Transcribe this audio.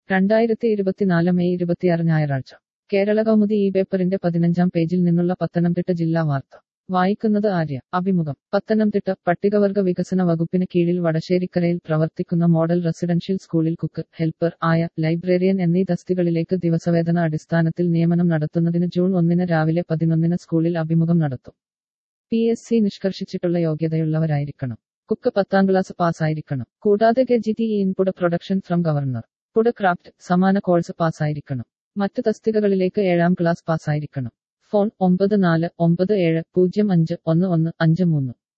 രണ്ടായിരത്തി ഇരുപത്തിനാല് മെയ് ഇരുപത്തിയാറ് ഞായറാഴ്ച കേരള കൗമുദി ഈ പേപ്പറിന്റെ പതിനഞ്ചാം പേജിൽ നിന്നുള്ള പത്തനംതിട്ട ജില്ലാ വാർത്ത വായിക്കുന്നത് ആര്യ അഭിമുഖം പത്തനംതിട്ട പട്ടികവർഗ വികസന വകുപ്പിന് കീഴിൽ വടശ്ശേരിക്കരയിൽ പ്രവർത്തിക്കുന്ന മോഡൽ റെസിഡൻഷ്യൽ സ്കൂളിൽ കുക്ക് ഹെൽപ്പർ ആയ ലൈബ്രറിയൻ എന്നീ തസ്തികളിലേക്ക് ദിവസവേതന അടിസ്ഥാനത്തിൽ നിയമനം നടത്തുന്നതിന് ജൂൺ ഒന്നിന് രാവിലെ പതിനൊന്നിന് സ്കൂളിൽ അഭിമുഖം നടത്തും പി എസ് സി നിഷ്കർഷിച്ചിട്ടുള്ള യോഗ്യതയുള്ളവരായിരിക്കണം കുക്ക് പത്താം ക്ലാസ് പാസ്സായിരിക്കണം കൂടാതെ K G T input production from governor food craft സമാന കോഴ്സ് പാസ്സായിരിക്കണം മറ്റ് തസ്തികകളിലേക്ക് ഏഴാം ക്ലാസ് പാസ്സായിരിക്കണം ഫോൺ ഒമ്പത് നാല് ഒമ്പത് ഏഴ് പൂജ്യം അഞ്ച് ഒന്ന് ഒന്ന് അഞ്ച് മൂന്ന്